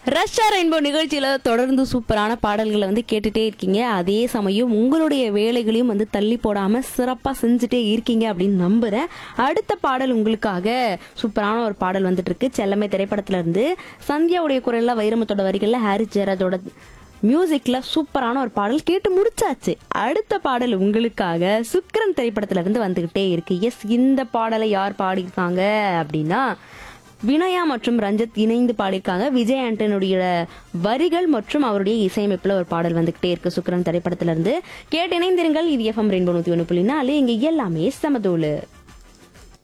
Russia rainbow நிகழ்ச்சியில தொடர்ந்து சூப்பரான பாடல்களை வந்து கேட்டுட்டே இருக்கீங்க அதே சமயம் உங்களுடைய வேலைகளையும் வந்து தள்ளி போடாம சிறப்பா செஞ்சுட்டே இருக்கீங்க அப்படின்னு நம்புறேன் அடுத்த பாடல் உங்களுக்காக சூப்பரான ஒரு பாடல் வந்துட்டு இருக்கு செல்லமே திரைப்படத்துல இருந்து சந்தியாவுடைய குரல்ல வைரமுத்தோட வரிகள்ல ஹாரிஸ் ஜெயராஜோட மியூசிக்ல சூப்பரான ஒரு பாடல் கேட்டு முடிச்சாச்சு அடுத்த பாடல் உங்களுக்காக சுக்கிரன் திரைப்படத்துல இருந்து வந்துகிட்டே இருக்கு எஸ் இந்த பாடலை யார் பாடியிருக்காங்க அப்படின்னா வினயா மற்றும் ரஞ்சித் இணைந்து பாடியிருக்காங்க விஜய் ஆண்டனுடைய வரிகள் மற்றும் அவருடைய இசையமைப்புல ஒரு பாடல் வந்துகிட்டே இருக்கு சுக்கிரன் திரைப்படத்துல இருந்து கேட்டு இணைந்திருங்கள் இது எஃப்எம் ரெயின்போ நூத்தி ஒன்று புள்ளி நாலு இங்க எல்லாமே சமதோலு